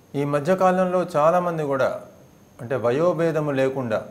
ఈ మధ్యకాలంలో చాలామంది కూడా అంటే వయోభేదము లేకుండా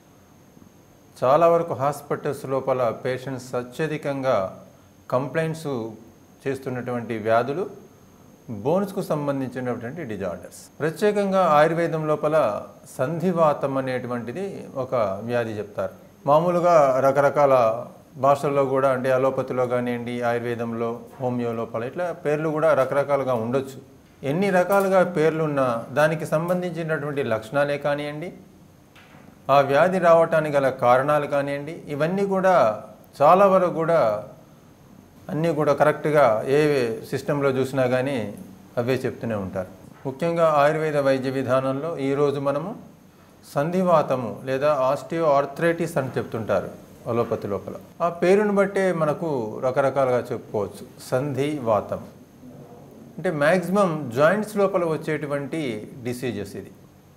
చాలా వరకు హాస్పిటల్స్ లోపల పేషెంట్స్ అత్యధికంగా కంప్లైంట్స్ చేస్తున్నటువంటి వ్యాధులు బోన్స్కు సంబంధించినటువంటి డిజార్డర్స్ ప్రత్యేకంగా ఆయుర్వేదం లోపల సంధివాతం అనేటువంటిది ఒక వ్యాధి చెప్తారు మామూలుగా రకరకాల భాషల్లో కూడా అంటే అలోపతిలో కానివ్వండి ఆయుర్వేదంలో హోమియో లోపల ఇట్లా పేర్లు కూడా రకరకాలుగా ఉండొచ్చు ఎన్ని రకాలుగా పేర్లున్నా దానికి సంబంధించినటువంటి లక్షణాలే కానివ్వండి ఆ వ్యాధి రావటానికి గల కారణాలు కానివ్వండి ఇవన్నీ కూడా చాలా వరకు కూడా అన్నీ కూడా కరెక్ట్గా ఏ సిస్టంలో చూసినా కానీ అవే చెప్తూనే ఉంటారు ముఖ్యంగా ఆయుర్వేద వైద్య విధానంలో ఈరోజు మనము సంధివాతము లేదా ఆస్టియో ఆర్థరైటిస్ అని చెప్తుంటారు అలోపతి లోపల ఆ పేరును బట్టే మనకు రకరకాలుగా చెప్పుకోవచ్చు సంధివాతం అంటే మ్యాక్సిమం జాయింట్స్ లోపల వచ్చేటువంటి డిసీజెస్ ఇది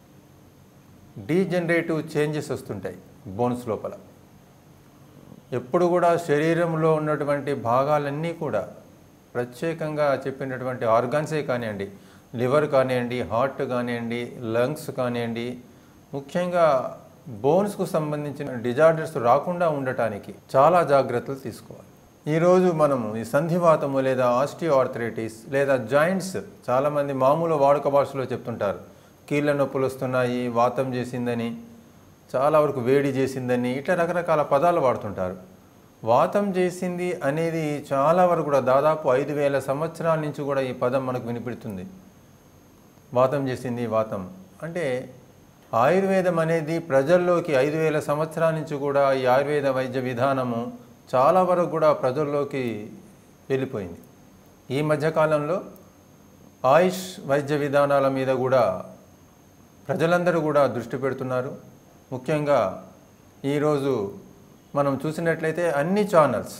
డీజనరేటివ్ చేంజెస్ వస్తుంటాయి బోన్స్ లోపల ఎప్పుడు కూడా శరీరంలో ఉన్నటువంటి భాగాలన్నీ కూడా ప్రత్యేకంగా చెప్పినటువంటి ఆర్గాన్సే కానివ్వండి లివర్ కానివ్వండి హార్ట్ కానివ్వండి లంగ్స్ కానివ్వండి ముఖ్యంగా బోన్స్కు సంబంధించిన డిజార్డర్స్ రాకుండా ఉండటానికి చాలా జాగ్రత్తలు తీసుకోవాలి ఈరోజు మనము ఈ సంధివాతము లేదా ఆస్టియో ఆర్థరైటిస్ లేదా జాయింట్స్ చాలామంది మామూలు వాడుక భాషలో చెప్తుంటారు కీళ్ళ నొప్పులు వస్తున్నాయి వాతం చేసిందని చాలా వరకు వేడి చేసిందని ఇట్లా రకరకాల పదాలు వాడుతుంటారు వాతం చేసింది అనేది చాలా వరకు కూడా దాదాపు ఐదు వేల సంవత్సరాల నుంచి కూడా ఈ పదం మనకు వినిపిడుతుంది వాతం చేసింది వాతం అంటే ఆయుర్వేదం అనేది ప్రజల్లోకి ఐదు వేల సంవత్సరాల నుంచి కూడా ఈ ఆయుర్వేద వైద్య విధానము చాలా వరకు కూడా ప్రజల్లోకి వెళ్ళిపోయింది ఈ మధ్యకాలంలో ఆయుష్ వైద్య విధానాల మీద కూడా ప్రజలందరూ కూడా దృష్టి పెడుతున్నారు ముఖ్యంగా ఈరోజు మనం చూసినట్లయితే అన్ని ఛానల్స్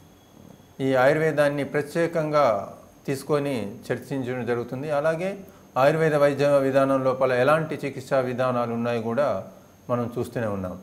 ఈ ఆయుర్వేదాన్ని ప్రత్యేకంగా తీసుకొని చర్చించడం జరుగుతుంది అలాగే ఆయుర్వేద వైద్య విధానం లోపల ఎలాంటి చికిత్సా విధానాలు ఉన్నాయి కూడా మనం చూస్తూనే ఉన్నాం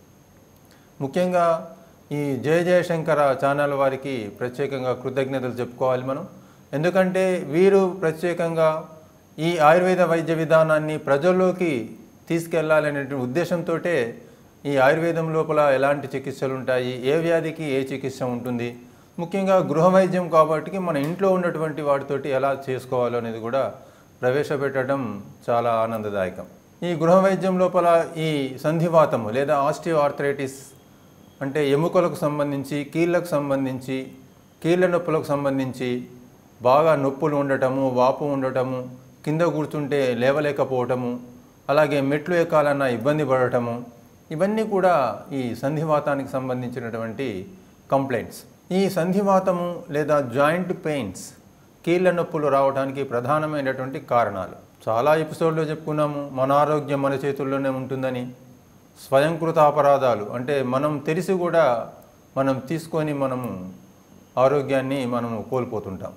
ముఖ్యంగా ఈ జయ జయశంకర ఛానల్ వారికి ప్రత్యేకంగా కృతజ్ఞతలు చెప్పుకోవాలి మనం ఎందుకంటే వీరు ప్రత్యేకంగా ఈ ఆయుర్వేద వైద్య విధానాన్ని ప్రజల్లోకి తీసుకెళ్లాలనే ఉద్దేశంతో ఈ ఆయుర్వేదం లోపల ఎలాంటి చికిత్సలు ఉంటాయి ఏ వ్యాధికి ఏ చికిత్స ఉంటుంది ముఖ్యంగా గృహ వైద్యం కాబట్టి మన ఇంట్లో ఉన్నటువంటి వాటితోటి ఎలా చేసుకోవాలో అనేది కూడా ప్రవేశపెట్టడం చాలా ఆనందదాయకం ఈ గృహ వైద్యం లోపల ఈ సంధివాతము లేదా ఆస్టియో ఆర్థరైటిస్ అంటే ఎముకలకు సంబంధించి కీళ్ళకు సంబంధించి కీళ్ళ నొప్పులకు సంబంధించి బాగా నొప్పులు ఉండటము వాపు ఉండటము కింద కూర్చుంటే లేవలేకపోవటము అలాగే మెట్లు ఎక్కాలన్న ఇబ్బంది పడటము ఇవన్నీ కూడా ఈ సంధివాతానికి సంబంధించినటువంటి కంప్లైంట్స్ ఈ సంధివాతము లేదా జాయింట్ పెయిన్స్ కీళ్ళ నొప్పులు రావడానికి ప్రధానమైనటువంటి కారణాలు చాలా ఎపిసోడ్లో చెప్పుకున్నాము మన ఆరోగ్యం మన చేతుల్లోనే ఉంటుందని స్వయంకృత అపరాధాలు అంటే మనం తెలిసి కూడా మనం తీసుకొని మనము ఆరోగ్యాన్ని మనము కోల్పోతుంటాం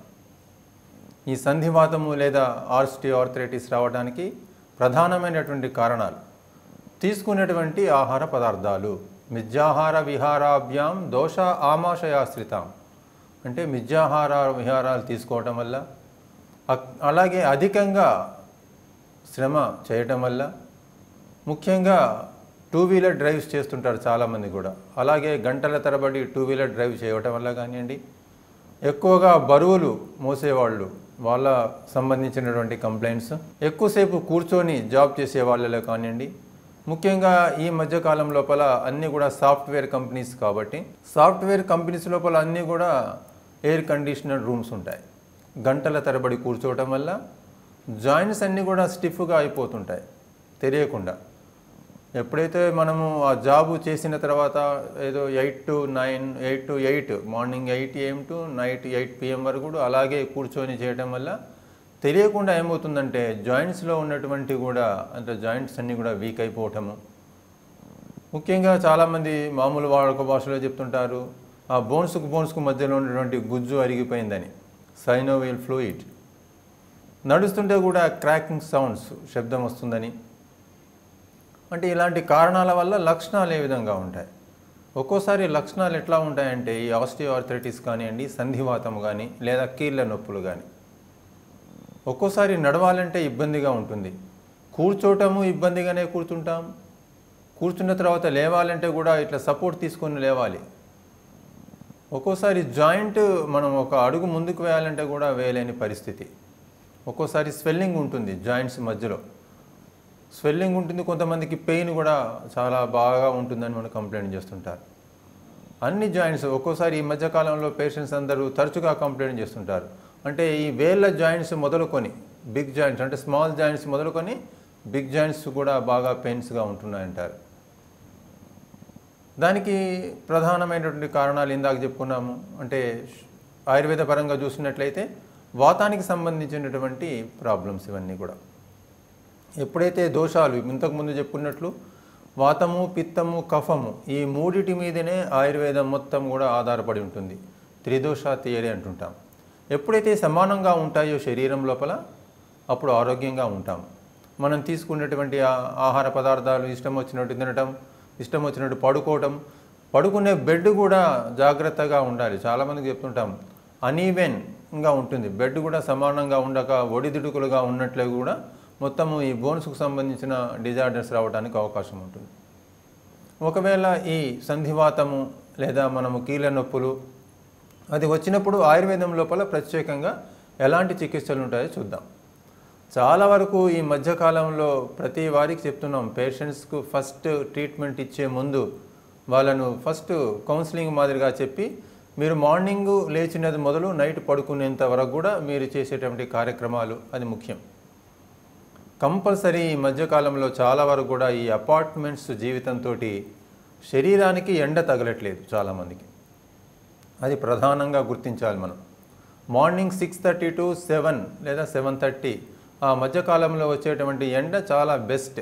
ఈ సంధివాతము లేదా ఆర్స్టి ఆర్థరైటిస్ రావడానికి ప్రధానమైనటువంటి కారణాలు తీసుకునేటువంటి ఆహార పదార్థాలు మిథ్యాహార విహారాభ్యాం దోష ఆమాశయాశ్రితాం అంటే మిథ్యాహార విహారాలు తీసుకోవటం వల్ల అక్- అలాగే అధికంగా శ్రమ చేయటం వల్ల ముఖ్యంగా టూ వీలర్ డ్రైవ్స్ చేస్తుంటారు చాలామంది కూడా అలాగే గంటల తరబడి టూ వీలర్ డ్రైవ్ చేయటం వల్ల కానివ్వండి ఎక్కువగా బరువులు మోసేవాళ్ళు వాళ్ళ సంబంధించినటువంటి కంప్లైంట్స్ ఎక్కువసేపు కూర్చొని జాబ్ చేసే వాళ్ళలో కానివ్వండి ముఖ్యంగా ఈ మధ్య కాలం లోపల అన్నీ కూడా సాఫ్ట్వేర్ కంపెనీస్ కాబట్టి సాఫ్ట్వేర్ కంపెనీస్ లోపల అన్నీ కూడా ఎయిర్ కండిషనర్ రూమ్స్ ఉంటాయి గంటల తరబడి కూర్చోవటం వల్ల జాయింట్స్ అన్నీ కూడా స్టిఫ్గా అయిపోతుంటాయి తెలియకుండా ఎప్పుడైతే మనము ఆ జాబు చేసిన తర్వాత ఏదో eight to nine eight to eight morning eight AM to night eight PM వరకు కూడా అలాగే కూర్చొని చేయడం వల్ల తెలియకుండా ఏమవుతుందంటే జాయింట్స్లో ఉన్నటువంటి కూడా అంటే జాయింట్స్ అన్నీ కూడా వీక్ అయిపోవటము ముఖ్యంగా చాలామంది మామూలు వాడుక భాషలో చెప్తుంటారు ఆ బోన్స్కు బోన్స్కు మధ్యలో ఉన్నటువంటి గుజ్జు అరిగిపోయిందని సైనోవియల్ ఫ్లూయిడ్ నడుస్తుంటే కూడా క్రాకింగ్ సౌండ్స్ శబ్దం వస్తుందని అంటే ఇలాంటి కారణాల వల్ల లక్షణాలు ఏ విధంగా ఉంటాయి ఒక్కోసారి లక్షణాలు ఎట్లా ఉంటాయంటే ఈ ఆస్టియో ఆర్థరైటిస్ కానివ్వండి సంధివాతం కానీ లేదా కీళ్ళ నొప్పులు కానీ ఒక్కోసారి నడవాలంటే ఇబ్బందిగా ఉంటుంది కూర్చోటము ఇబ్బందిగానే కూర్చుంటాం కూర్చున్న తర్వాత లేవాలంటే కూడా ఇట్లా సపోర్ట్ తీసుకొని లేవాలి ఒక్కోసారి జాయింట్ మనం ఒక అడుగు ముందుకు వేయాలంటే కూడా వేయలేని పరిస్థితి ఒక్కోసారి స్వెల్లింగ్ ఉంటుంది జాయింట్స్ మధ్యలో స్వెల్లింగ్ ఉంటుంది కొంతమందికి పెయిన్ కూడా చాలా బాగా ఉంటుందని మనం కంప్లైంట్ చేస్తుంటారు అన్ని జాయింట్స్ ఒక్కోసారి ఈ మధ్యకాలంలో పేషెంట్స్ అందరూ తరచుగా కంప్లైంట్ చేస్తుంటారు అంటే ఈ వేళ్ళ జాయింట్స్ మొదలుకొని బిగ్ జాయింట్స్ అంటే స్మాల్ జాయింట్స్ మొదలుకొని బిగ్ జాయింట్స్ కూడా బాగా పెయిన్స్గా ఉంటున్నాయంటారు దానికి ప్రధానమైనటువంటి కారణాలు ఇందాక చెప్పుకున్నాము అంటే ఆయుర్వేద పరంగా చూసినట్లయితే వాతానికి సంబంధించినటువంటి ప్రాబ్లమ్స్ ఇవన్నీ కూడా ఎప్పుడైతే దోషాలు ఇంతకుముందు చెప్పుకున్నట్లు వాతము పిత్తము కఫము ఈ మూడిటి మీదనే ఆయుర్వేదం మొత్తం కూడా ఆధారపడి ఉంటుంది త్రిదోష థియరీ అంటుంటాం ఎప్పుడైతే సమానంగా ఉంటాయో శరీరం లోపల అప్పుడు ఆరోగ్యంగా ఉంటాం మనం తీసుకునేటువంటి ఆ- ఆహార పదార్థాలు ఇష్టం వచ్చినట్టు తినటం ఇష్టం వచ్చినట్టు పడుకోవటం పడుకునే బెడ్ కూడా జాగ్రత్తగా ఉండాలి చాలామందికి చెప్తుంటాం అనీవెన్గా ఉంటుంది బెడ్ కూడా సమానంగా ఉండక ఒడిదుడుకులుగా ఉన్నట్లే కూడా మొత్తము ఈ బోన్స్కు సంబంధించిన డిజార్డర్స్ రావడానికి అవకాశం ఉంటుంది ఒకవేళ ఈ సంధివాతము లేదా మనము కీళ్ళ నొప్పులు అది వచ్చినప్పుడు ఆయుర్వేదం లోపల ప్రత్యేకంగా ఎలాంటి చికిత్సలు ఉంటాయో చూద్దాం చాలా వరకు ఈ మధ్యకాలంలో ప్రతి వారికి చెప్తున్నాం పేషెంట్స్కు ఫస్ట్ ట్రీట్మెంట్ ఇచ్చే ముందు వాళ్ళను ఫస్ట్ కౌన్సిలింగ్ మాదిరిగా చెప్పి మీరు మార్నింగ్ లేచినది మొదలు నైట్ పడుకునేంత వరకు కూడా మీరు చేసేటువంటి కార్యక్రమాలు అది ముఖ్యం కంపల్సరీ ఈ మధ్యకాలంలో చాలా వరకు కూడా ఈ అపార్ట్మెంట్స్ జీవితంతో శరీరానికి ఎండ తగలట్లేదు చాలామందికి అది ప్రధానంగా గుర్తించాలి మనం morning six thirty to seven లేదా సెవెన్ థర్టీ ఆ మధ్యకాలంలో వచ్చేటువంటి ఎండ చాలా బెస్ట్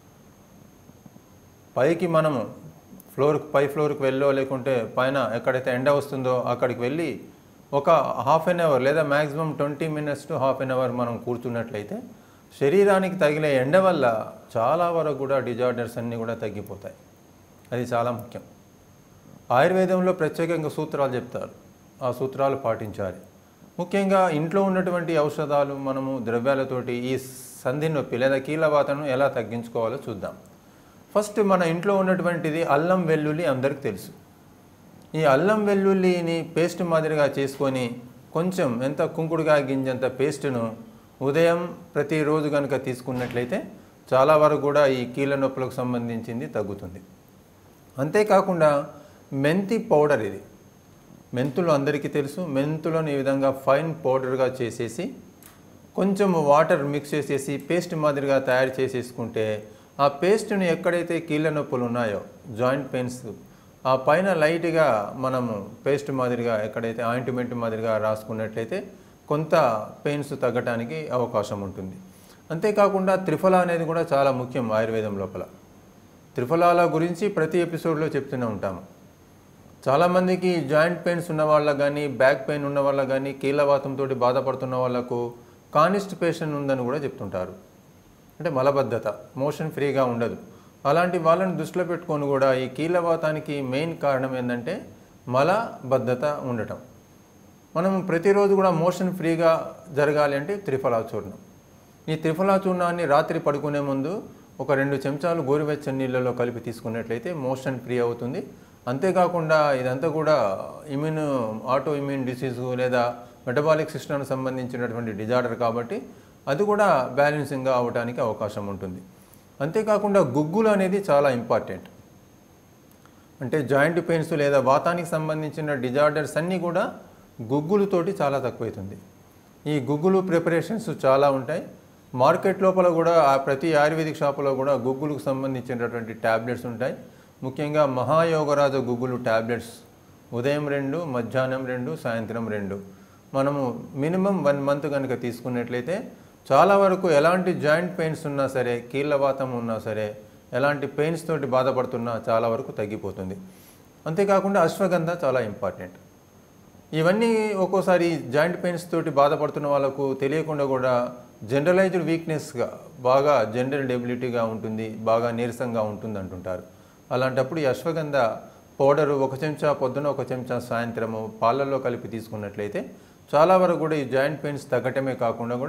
పైకి మనము ఫ్లోర్కి పై ఫ్లోర్కి వెళ్ళో లేకుంటే పైన ఎక్కడైతే ఎండ వస్తుందో అక్కడికి వెళ్ళి ఒక హాఫ్ అన్ అవర్ లేదా maximum twenty minutes to half an hour మనం కూర్చున్నట్లయితే శరీరానికి తగిలే ఎండ వల్ల చాలా వరకు కూడా డిజార్డర్స్ అన్నీ కూడా తగ్గిపోతాయి అది చాలా ముఖ్యం ఆయుర్వేదంలో ప్రత్యేకంగా సూత్రాలు చెప్తారు ఆ సూత్రాలు పాటించాలి ముఖ్యంగా ఇంట్లో ఉన్నటువంటి ఔషధాలు మనము ద్రవ్యాలతోటి ఈ సంధి నొప్పి లేదా కీలవాతను ఎలా తగ్గించుకోవాలో చూద్దాం ఫస్ట్ మన ఇంట్లో ఉన్నటువంటిది అల్లం వెల్లుల్లి అందరికీ తెలుసు ఈ అల్లం వెల్లుల్లిని పేస్ట్ మాదిరిగా చేసుకొని కొంచెం ఎంత కుంకుడుగా గింజంత పేస్ట్ను ఉదయం ప్రతిరోజు కనుక తీసుకున్నట్లయితే చాలా వరకు కూడా ఈ కీళ్ళ నొప్పులకు సంబంధించింది తగ్గుతుంది అంతేకాకుండా మెంతి పౌడర్ ఇది మెంతులు అందరికీ తెలుసు మెంతులను ఈ విధంగా ఫైన్ పౌడర్గా చేసేసి కొంచెం వాటర్ మిక్స్ చేసేసి పేస్ట్ మాదిరిగా తయారు చేసేసుకుంటే ఆ పేస్ట్ని ఎక్కడైతే కీళ్ళ నొప్పులు ఉన్నాయో జాయింట్ పెయిన్స్ ఆ పైన లైట్గా మనము పేస్ట్ మాదిరిగా ఎక్కడైతే ఆయింట్మెంట్ మాదిరిగా రాసుకున్నట్లయితే కొంత పెయిన్స్ తగ్గటానికి అవకాశం ఉంటుంది అంతేకాకుండా త్రిఫల అనేది కూడా చాలా ముఖ్యం ఆయుర్వేదం లోపల త్రిఫలాల గురించి ప్రతి ఎపిసోడ్లో చెప్తూనే ఉంటాము చాలామందికి జాయింట్ పెయిన్స్ ఉన్న వాళ్ళకి కానీ బ్యాక్ పెయిన్ ఉన్న వాళ్ళకి కానీ కీళ్ళవాతంతో బాధపడుతున్న వాళ్ళకు కానిస్టిపేషన్ ఉందని కూడా చెప్తుంటారు అంటే మలబద్ధత మోషన్ ఫ్రీగా ఉండదు అలాంటి వాళ్ళని దృష్టిలో పెట్టుకొని కూడా ఈ కీళ్ళవాతానికి మెయిన్ కారణం ఏంటంటే మలబద్ధత ఉండటం మనం ప్రతిరోజు కూడా మోషన్ ఫ్రీగా జరగాలి అంటే త్రిఫలా చూర్ణం ఈ త్రిఫలా చూర్ణాన్ని రాత్రి పడుకునే ముందు ఒక రెండు చెంచాలు గోరువెచ్చని నీళ్ళలో కలిపి తీసుకున్నట్లయితే మోషన్ ఫ్రీ అవుతుంది అంతేకాకుండా ఇదంతా కూడా ఇమ్యూన్ ఆటో ఇమ్యూన్ డిసీజ్ లేదా మెటబాలిక్ సిస్టమ్కి సంబంధించినటువంటి డిజార్డర్ కాబట్టి అది కూడా బ్యాలెన్సింగ్గా అవడానికి అవకాశం ఉంటుంది అంతేకాకుండా గుగ్గులు అనేది చాలా ఇంపార్టెంట్ అంటే జాయింట్ పెయిన్స్ లేదా వాతానికి సంబంధించిన డిజార్డర్స్ అన్నీ కూడా గుగ్గులతోటి చాలా తక్కువవుతుంది ఈ గుగ్గులు ప్రిపరేషన్స్ చాలా ఉంటాయి మార్కెట్ లోపల కూడా ఆ ప్రతి ఆయుర్వేదిక్ షాపులో కూడా గుగ్గులకు సంబంధించినటువంటి ట్యాబ్లెట్స్ ఉంటాయి ముఖ్యంగా మహాయోగరాజ గుగ్గులు ట్యాబ్లెట్స్ ఉదయం రెండు మధ్యాహ్నం రెండు సాయంత్రం రెండు మనము మినిమం వన్ మంత్ కనుక తీసుకున్నట్లయితే చాలా వరకు ఎలాంటి జాయింట్ పెయిన్స్ ఉన్నా సరే కీళ్ళవాతం ఉన్నా సరే ఎలాంటి పెయిన్స్ తోటి బాధపడుతున్నా చాలా వరకు తగ్గిపోతుంది అంతేకాకుండా అశ్వగంధ చాలా ఇంపార్టెంట్ ఇవన్నీ ఒక్కోసారి జాయింట్ పెయిన్స్ తోటి బాధపడుతున్న వాళ్ళకు తెలియకుండా కూడా జనరలైజ్డ్ వీక్నెస్గా బాగా జనరల్ డెబిలిటీగా ఉంటుంది బాగా నీరసంగా ఉంటుంది అంటుంటారు అలాంటప్పుడు ఈ అశ్వగంధ పౌడరు ఒక చెంచా పొద్దున ఒక చెంచా సాయంత్రము పాలల్లో కలిపి తీసుకున్నట్లయితే చాలా వరకు కూడా ఈ జాయింట్ పెయిన్స్ తగ్గటమే కాకుండా కూడా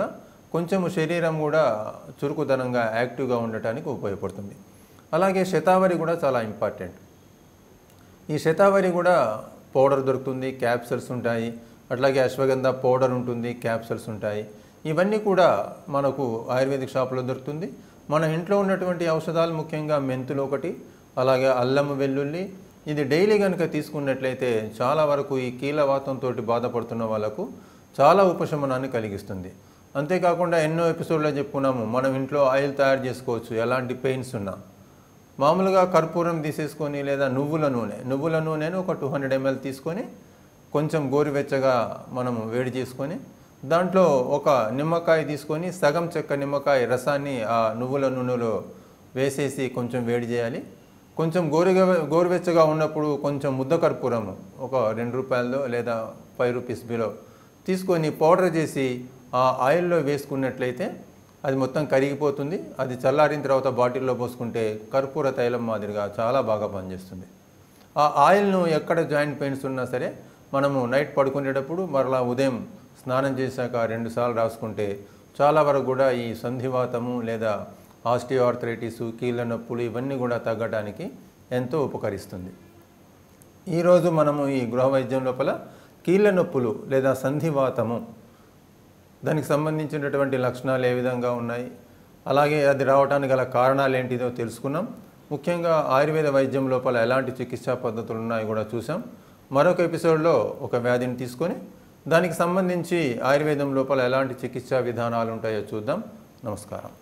కొంచెం శరీరం కూడా చురుకుదనంగా యాక్టివ్గా ఉండటానికి ఉపయోగపడుతుంది అలాగే శతావరి కూడా చాలా ఇంపార్టెంట్ ఈ శతావరి కూడా పౌడర్ దొరుకుతుంది క్యాప్సల్స్ ఉంటాయి అట్లాగే అశ్వగంధ పౌడర్ ఉంటుంది క్యాప్సల్స్ ఉంటాయి ఇవన్నీ కూడా మనకు ఆయుర్వేదిక్ షాపులో దొరుకుతుంది మన ఇంట్లో ఉన్నటువంటి ఔషధాలు ముఖ్యంగా మెంతులు ఒకటి అలాగే అల్లం వెల్లుల్లి ఇది డైలీ కనుక తీసుకున్నట్లయితే చాలా వరకు ఈ కీలవాతంతో బాధపడుతున్న వాళ్ళకు చాలా ఉపశమనాన్ని కలిగిస్తుంది అంతేకాకుండా ఎన్నో ఎపిసోడ్లో చెప్పుకున్నాము మనం ఇంట్లో ఆయిల్ తయారు చేసుకోవచ్చు ఎలాంటి పెయిన్స్ ఉన్నా మామూలుగా కర్పూరం తీసేసుకొని లేదా నువ్వుల నూనె నువ్వుల నూనెను ఒక టూ హండ్రెడ్ ఎంఎల్ తీసుకొని కొంచెం గోరువెచ్చగా మనము వేడి చేసుకొని దాంట్లో ఒక నిమ్మకాయ తీసుకొని సగం చెక్క నిమ్మకాయ రసాన్ని ఆ నువ్వుల నూనెలో వేసేసి కొంచెం వేడి చేయాలి కొంచెం గోరుగా గోరువెచ్చగా ఉన్నప్పుడు కొంచెం ముద్ద కర్పూరము ఒక రెండు రూపాయలదో లేదా ఫైవ్ రూపీస్ బిలో తీసుకొని పౌడర్ చేసి ఆ ఆయిల్లో వేసుకున్నట్లయితే అది మొత్తం కరిగిపోతుంది అది చల్లారిన తర్వాత బాటిల్లో పోసుకుంటే కర్పూర తైలం మాదిరిగా చాలా బాగా పనిచేస్తుంది ఆ ఆయిల్ను ఎక్కడ జాయింట్ పెయిన్స్ ఉన్నా సరే మనము నైట్ పడుకునేటప్పుడు మరలా ఉదయం స్నానం చేశాక రెండుసార్లు రాసుకుంటే చాలా వరకు కూడా ఈ సంధివాతము లేదా ఆస్టియోఆర్థరైటిస్ కీళ్ళ నొప్పులు ఇవన్నీ కూడా తగ్గడానికి ఎంతో ఉపకరిస్తుంది ఈరోజు మనము ఈ గృహ వైద్యం లోపల కీళ్ళ నొప్పులు లేదా సంధివాతము దానికి సంబంధించినటువంటి లక్షణాలు ఏ విధంగా ఉన్నాయి అలాగే అది రావడానికి గల కారణాలు ఏంటిదో తెలుసుకున్నాం ముఖ్యంగా ఆయుర్వేద వైద్యం లోపల ఎలాంటి చికిత్సా పద్ధతులు ఉన్నాయో కూడా చూసాం మరొక ఎపిసోడ్లో ఒక వ్యాధిని తీసుకొని దానికి సంబంధించి ఆయుర్వేదం లోపల ఎలాంటి చికిత్సా విధానాలు ఉంటాయో చూద్దాం నమస్కారం